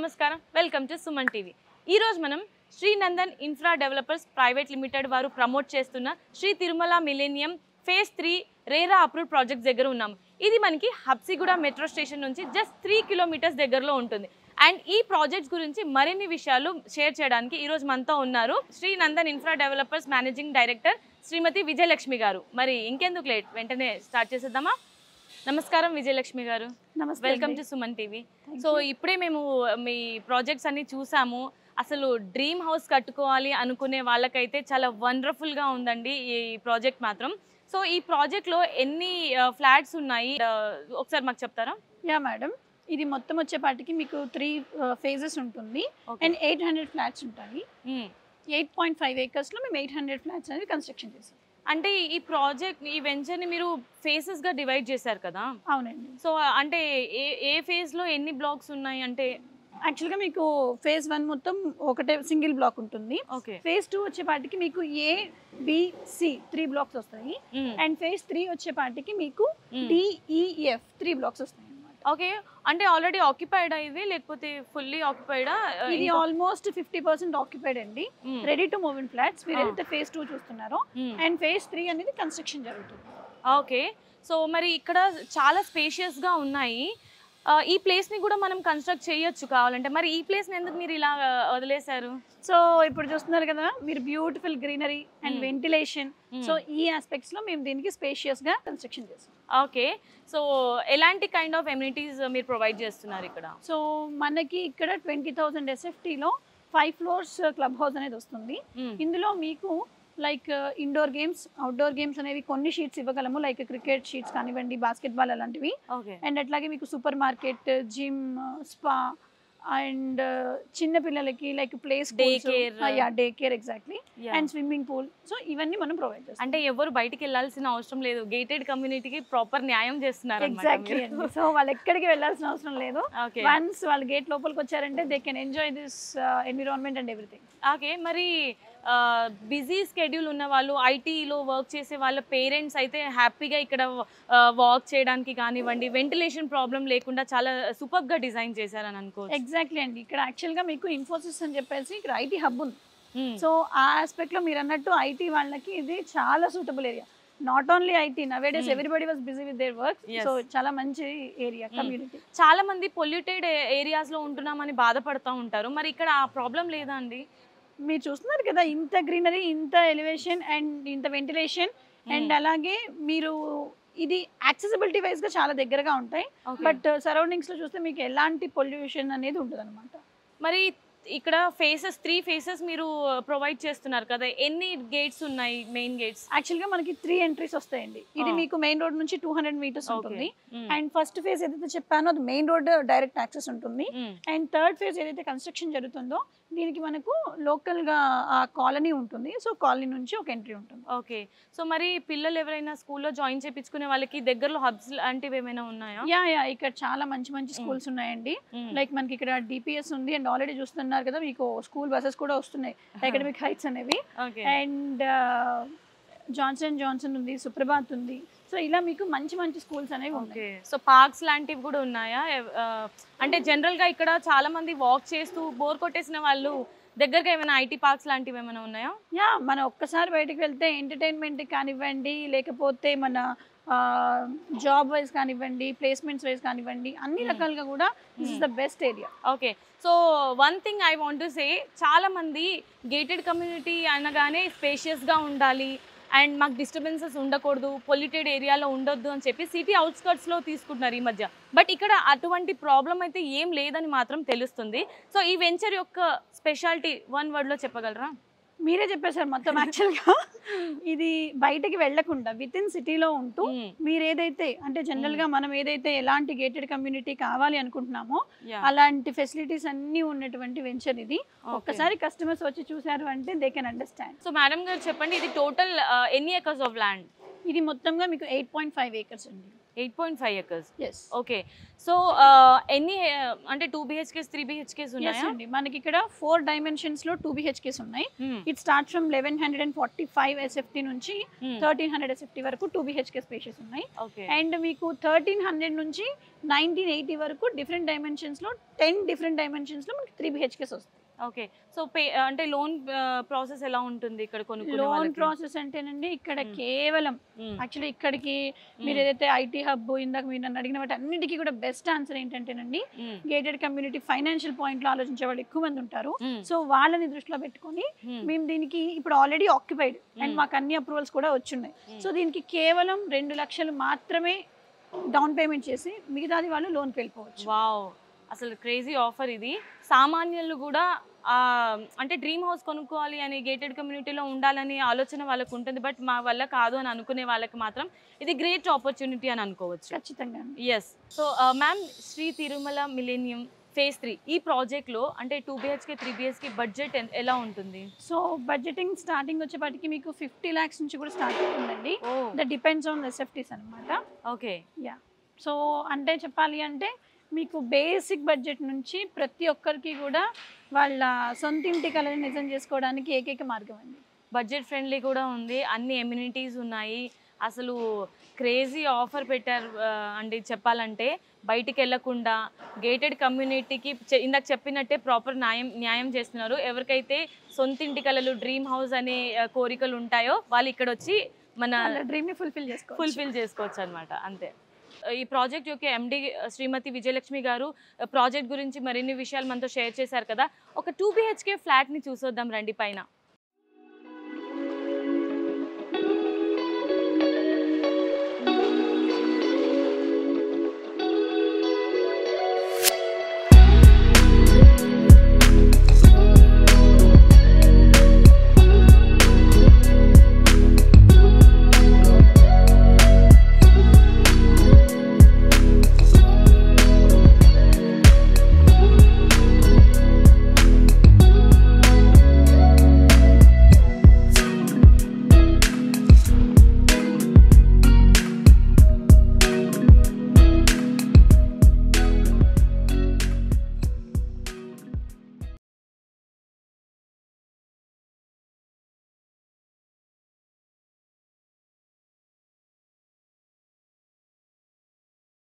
నమస్కారం welcome to Suman TV ఈరోజు మనం Srinandan infra developers private limited వారు ప్రమోట్ చేస్తున్న Sri Tirumala millennium phase three RERA approve project దగ్గర ఉన్నాం ఇది మనకి హబ్సిగూడ మెట్రో స్టేషన్ నుంచి జస్ట్ త్రీ కిలోమీటర్స్ దగ్గరలో ఉంటుంది అండ్ ఈ ప్రాజెక్ట్స్ గురించి మరిన్ని విషయాలు షేర్ చేయడానికి ఈరోజు మనతో ఉన్నారు Sri Nandan infra developers managing director Shrimati Vijayalakshmi garu మరి ఇంకెందుకు లేట్ వెంటనే స్టార్ట్ చేసేద్దామా నమస్కారం విజయలక్ష్మి గారు నమస్తే వెల్కమ్ అండి. To Suman TV Thank so you. ఇప్పుడే మేము మీ ప్రాజెక్ట్స్ అన్ని చూసాము అసలు డ్రీమ్ హౌస్ కట్టుకోవాలి అనుకునే వాళ్ళకైతే చాలా వండర్ఫుల్గా ఉందండి ఈ ప్రాజెక్ట్ మాత్రం సో ఈ ప్రాజెక్ట్లో ఎన్ని ఫ్లాట్స్ ఉన్నాయి ఆ, ఒకసారి మాకు చెప్తారా యా మేడం ఇది మొత్తం వచ్చేపాటికి మీకు త్రీ ఫేజెస్ ఉంటుంది Okay. And eight hundred flats ఉంటాయి మ్మ్. ఎయిట్ పాయింట్ ఫైవ్ ఏకర్స్లో మేము ఎయిట్ హండ్రెడ్ ఫ్లాట్స్ అనేది కన్స్ట్రక్షన్ చేసాం అంటే ఈ ప్రాజెక్ట్ ఈ వెంచర్ని మీరు ఫేసెస్గా డివైడ్ చేశారు కదా అవునండి సో అంటే ఏ ఏ ఫేజ్లో ఎన్ని బ్లాక్స్ ఉన్నాయి అంటే యాక్చువల్గా మీకు ఫేజ్ వన్ మొత్తం ఒకటే సింగిల్ బ్లాక్ ఉంటుంది ఓకే ఫేజ్ టూ వచ్చేపాటికి మీకు ఏ బిసి త్రీ బ్లాక్స్ వస్తాయి అండ్ ఫేజ్ త్రీ వచ్చేపాటికి మీకు డిఈఎఫ్ త్రీ బ్లాక్స్ వస్తాయి అన్నమాట ఓకే అంటే ఆల్రెడీ ఆక్యుపైడ్ ఇది లేకపోతే ఫుల్లీ ఆక్యుపైడా ఇది ఆల్మోస్ట్ ఫిఫ్టీ పర్సెంట్ ఆక్యుపైడ్ అండి ready to move in flats మీరు Ah. ఏదైతే ఫేజ్ టూ చూస్తున్నారో అండ్ ఫేజ్ త్రీ అనేది కన్స్ట్రక్షన్ జరుగుతుంది ఓకే సో మరి ఇక్కడ చాలా స్పేషియస్గా ఉన్నాయి ఆ, ఈ ప్లేస్ని కూడా మనం కన్స్ట్రక్ట్ చేయొచ్చు కావాలంటే మరి ఈ ప్లేస్ని ఎందుకు మీరు ఇలా ఆ, వదిలేశారు సో ఇప్పుడు చూస్తున్నారు కదా మీరు beautiful greenery and Hmm. Ventilation Hmm. So ఈ ఆస్పెక్ట్స్ లో మేము దీనికి స్పేషియస్ గా కన్స్ట్రక్షన్ చేసాం ఓకే సో ఎలాంటి కైండ్ ఆఫ్ ఎమ్యూనిటీస్ మీరు ప్రొవైడ్ చేస్తున్నారు ఇక్కడ సో మనకి ఇక్కడ ట్వంటీ థౌసండ్ ఎస్ఎఫ్టీలో ఫైవ్ ఫ్లోర్స్ క్లబ్ హౌస్ అనేది వస్తుంది మ్మ్. ఇందులో మీకు like indoor games outdoor games అనేవి కొన్ని షీట్స్ ఇవ్వగలము లైక్ క్రికెట్ షీట్స్ కానివ్వండి బాస్కెట్బాల్ అలాంటివి ఓకే అండ్ అట్లాగే మీకు super market gym spa and చిన్న పిల్లలకి like play Daycare. Yeah day care exactly Yeah. And swimming pool so ఇవన్నీ మనం ప్రొవైడ్ చేస్తాం అంటే ఎవరు బయటికి వెళ్ళాల్సిన అవసరం లేదు గేటెడ్ కమ్యూనిటీకి ప్రాపర్ న్యాయం చేస్తున్నారు ఎగ్జాక్ట్లీ అండి సో వాళ్ళు ఎక్కడికి వెళ్ళాల్సిన అవసరం లేదు ఓకే వన్స్ వాళ్ళు గేట్ లోపలికి వచ్చారంటే they can enjoy this environment and everything okay మరి బిజీ స్కెడ్యూల్ ఉన్న వాళ్ళు ఐటీలో వర్క్ చేసే వాళ్ళ పేరెంట్స్ అయితే హ్యాపీగా ఇక్కడ వాక్ చేయడానికి కానివ్వండి వెంటిలేషన్ ప్రాబ్లం లేకుండా చాలా సూపర్గా డిజైన్ చేశారని అనుకోవచ్చు ఎగ్జాక్ట్లీ అండి ఇక్కడ యాక్చువల్గా మీకు ఇన్ఫోసిస్ అని చెప్పేసి ఇక్కడ ఐటీ హబ్ ఉంది మ్మ్. సో ఆ ఆస్పెక్ట్ లో మీరు అన్నట్టు ఐటీ వాళ్ళకి ఇది చాలా suitable area not only IT nowadays Hmm. Everybody was busy with their work Yes. So చాలా మంచి ఏరియా Hmm. కమ్యూనిటీ చాలా మంది పొల్యూటెడ్ ఏరియాస్ లో ఉంటున్నామని బాధపడుతూ ఉంటారు మరి ఇక్కడ ఆ ప్రాబ్లం లేదా అండి మీరు చూస్తున్నారు కదా ఇంత గ్రీనరీ ఇంత ఎలివేషన్ అండ్ ఇంత వెంటిలేషన్ అండ్ అలాగే మీరు ఇది యాక్సెసిబిలిటీ వైజ్ గా చాలా దగ్గరగా ఉంటాయి బట్ సరౌండింగ్స్ లో చూస్తే మీకు ఎలాంటి పొల్యూషన్ అనేది ఉండదు అనమాట మరి ఇక్కడ ఫేసెస్ త్రీ ఫేసెస్ మీరు ప్రొవైడ్ చేస్తున్నారు కదా ఎన్ని గేట్స్ ఉన్నాయి మెయిన్ గేట్స్ యాక్చువల్ గా మనకి త్రీ ఎంట్రీస్ వస్తాయండి ఇది Ah. మీకు మెయిన్ రోడ్ నుంచి టూ హండ్రెడ్ మీటర్స్ ఓకే ఉంటుంది అండ్ ఫస్ట్ ఫేజ్ ఏదైతే చెప్పానో అది మెయిన్ రోడ్ డైరెక్ట్ యాక్సెస్ ఉంటుంది అండ్ థర్డ్ ఫేజ్ ఏదైతే కన్స్ట్రక్షన్ జరుగుతుందో దీనికి మనకు లోకల్ గా ఆ కాలనీ ఉంటుంది సో కాలనీ నుంచి ఒక ఎంట్రీ ఉంటుంది ఓకే సో మరి పిల్లలు ఎవరైనా స్కూల్లో జాయిన్ చేయించుకునే వాళ్ళకి దగ్గరలో హబ్స్ లాంటివి ఏమైనా ఉన్నాయా యా యా ఇక్కడ చాలా మంచి మంచి స్కూల్స్ ఉన్నాయండి లైక్ మనకి ఇక్కడ డిపిఎస్ ఉంది అండ్ ఆల్రెడీ చూస్తున్నారు కదా మీకు స్కూల్ బస్సెస్ కూడా వస్తున్నాయి అకాడమిక్ హైట్స్ అనేవి ఓకే అండ్ జాన్సన్ జాన్సన్ ఉంది సుప్రభాత్ ఉంది సో ఇలా మీకు మంచి మంచి స్కూల్స్ అనేవి ఉన్నాయి ఓకే సో పార్క్స్ లాంటివి కూడా ఉన్నాయా ఎవ్- ఆ, అంటే జనరల్ గా ఇక్కడ చాలా మంది వాక్ చేస్తూ బోర్ కొట్టేసిన వాళ్ళు దగ్గరగా ఏమైనా ఐటీ పార్క్స్ లాంటివి ఏమైనా ఉన్నాయా యా మనం ఒక్కసారి బయటకు వెళ్తే ఎంటర్టైన్మెంట్ కానివ్వండి లేకపోతే మన జాబ్ వైజ్ కానివ్వండి ప్లేస్మెంట్స్ వైజ్ కానివ్వండి అన్ని Hmm. రకాలుగా కూడా this is the best area okay so one thing I want to say చాలా మంది గేటెడ్ కమ్యూనిటీ అనగానే స్పేషియస్గా ఉండాలి అండ్ మాకు డిస్టర్బెన్సెస్ ఉండకూడదు పొల్యూటెడ్ ఏరియాలో ఉండొద్దు అని చెప్పి సిటీ అవుట్స్కర్ట్స్లో తీసుకుంటున్నారు ఈ మధ్య బట్ ఇక్కడ అటువంటి ప్రాబ్లం అయితే ఏం లేదని మాత్రం తెలుస్తుంది సో ఈ వెంచర్ యొక్క స్పెషాలిటీ వన్ వర్డ్లో చెప్పగలరా మీరే చెప్పేశారు మొత్తం యాక్చువల్గా ఇది బయటకి వెళ్లకుండా విత్ ఇన్ సిటీలో ఉంటూ మ్మ్. మీరు ఏదైతే అంటే జనరల్ గా మనం ఏదైతే ఎలాంటి గేటెడ్ కమ్యూనిటీ కావాలి అనుకుంటున్నామో Yeah. అలాంటి ఫెసిలిటీస్ అన్ని ఉన్నటువంటి వెంచర్ ఇది Okay. ఒక్కసారి కస్టమర్స్ వచ్చి చూసారు అంటే they can understand so madam గారు చెప్పండి ఇది టోటల్ ఎన్ని ఎకర్స్ ఆఫ్ ల్యాండ్ ఇది మొత్తంగా మీకు ఎయిట్ పాయింట్ ఫైవ్ ఏకర్స్ అండి eight point five acres yes okay so ఎన్ని uh, అంటే two BHKs three BHKs yes ఉన్నాయా అండి మనకి ఇక్కడ ఫోర్ డైమెన్షన్స్ లో టూ బిహెచ్కేస్ ఉన్నాయి Hmm, it start from eleven hundred and forty five SFT నుంచి hmm, థర్టీన్ హండ్రెడ్ ఎస్ఎఫ్టీ వరకు టూ బిహెచ్కే స్పేషెస్ ఉన్నాయి ఓకే అండ్ మీకు థర్టీన్ హండ్రెడ్ నుంచి నైన్టీన్ ఎయిటీ వరకు డిఫరెంట్ డైమెన్షన్స్ లో టెన్ డిఫరెంట్ డైమెన్షన్స్ లో మనకి త్రీ బిహెచ్కేస్ వస్తాయి ఓకే సో పే అంటే లోన్ ప్రాసెస్ ఎలా ఉంటుంది ఇక్కడ కొనుక్కునే లోన్ వాళ్ళకి? ప్రాసెస్ అంటేనండి ఇక్కడ Hmm. కేవలం Hmm, యాక్చువల్లీ ఇక్కడికి మీరు hmm, ఏదైతే ఐటీ హబ్ ఇందాక మీరు నన్ను అడిగిన వాటి అన్నిటికీ కూడా బెస్ట్ ఆన్సర్ ఏంటంటేనండి hmm, gated community financial point లో ఆలోచించే వాళ్ళు ఎక్కువ మంది ఉంటారు hmm, సో వాళ్ళని దృష్టిలో పెట్టుకొని hmm, మేము దీనికి ఇప్పుడు ఆల్రెడీ ఆక్యుపైడ్ అండ్ Hmm. మాకు అన్ని అప్రూవల్స్ కూడా వచ్చున్నాయి hmm. సో దీనికి కేవలం రెండు లక్షలు మాత్రమే డౌన్ పేమెంట్ చేసి మిగతాది వాళ్ళు లోన్కి వెళ్ళిపోవచ్చు వావ్ అసలు క్రేజీ ఆఫర్ ఇది సామాన్యులు కూడా ఆ, అంటే డ్రీమ్ హౌస్ కొనుక్కోవాలి అని గేటెడ్ కమ్యూనిటీలో ఉండాలని ఆలోచన వాళ్ళకు ఉంటుంది బట్ మా వల్ల కాదు అని అనుకునే వాళ్ళకి మాత్రం ఇది గ్రేట్ ఆపర్చునిటీ అని అనుకోవచ్చు ఖచ్చితంగా అండి yes so ma'am Shri Tirumala millennium phase three ఈ ప్రాజెక్ట్లో అంటే two BHK three BHK budget ఎలా ఉంటుంది సో బడ్జెటింగ్ స్టార్టింగ్ వచ్చేపాటికి మీకు ఫిఫ్టీ ల్యాక్స్ నుంచి కూడా స్టార్ట్ అవుతుందండి oh the depends on SFTs అనమాట ఓకే యా సో అంటే చెప్పాలి అంటే మీకు బేసిక్ బడ్జెట్ నుంచి ప్రతి ఒక్కరికి కూడా వాళ్ళ సొంత ఇంటి కళని నిజం చేసుకోవడానికి ఏకైక మార్గం అండి బడ్జెట్ ఫ్రెండ్లీ కూడా ఉంది అన్ని ఎమ్యూనిటీస్ ఉన్నాయి అసలు క్రేజీ ఆఫర్ పెట్టారు ఆ, అండి చెప్పాలంటే బయటికి వెళ్ళకుండా గేటెడ్ కమ్యూనిటీకి చె- ఇందాక చెప్పినట్టే ప్రాపర్ న్యాయం న్యాయం చేస్తున్నారు ఎవరికైతే సొంతింటి కలలు డ్రీమ్ హౌస్ అనే ఆ, కోరికలు ఉంటాయో వాళ్ళు ఇక్కడ వచ్చి మన వాళ్ళ డ్రీమ్ని ఫుల్ఫిల్ చేసుకోవాలి ఫుల్ఫిల్ చేసుకోవచ్చు అనమాట అంతే ఈ ప్రాజెక్ట్ యొక్క ఎండి శ్రీమతి విజయలక్ష్మి గారు ప్రాజెక్ట్ గురించి మరిన్ని విషయాలు మనతో షేర్ చేశారు కదా ఒక టూ బిహెచ్కే ఫ్లాట్ని చూసొద్దాం రండి పైన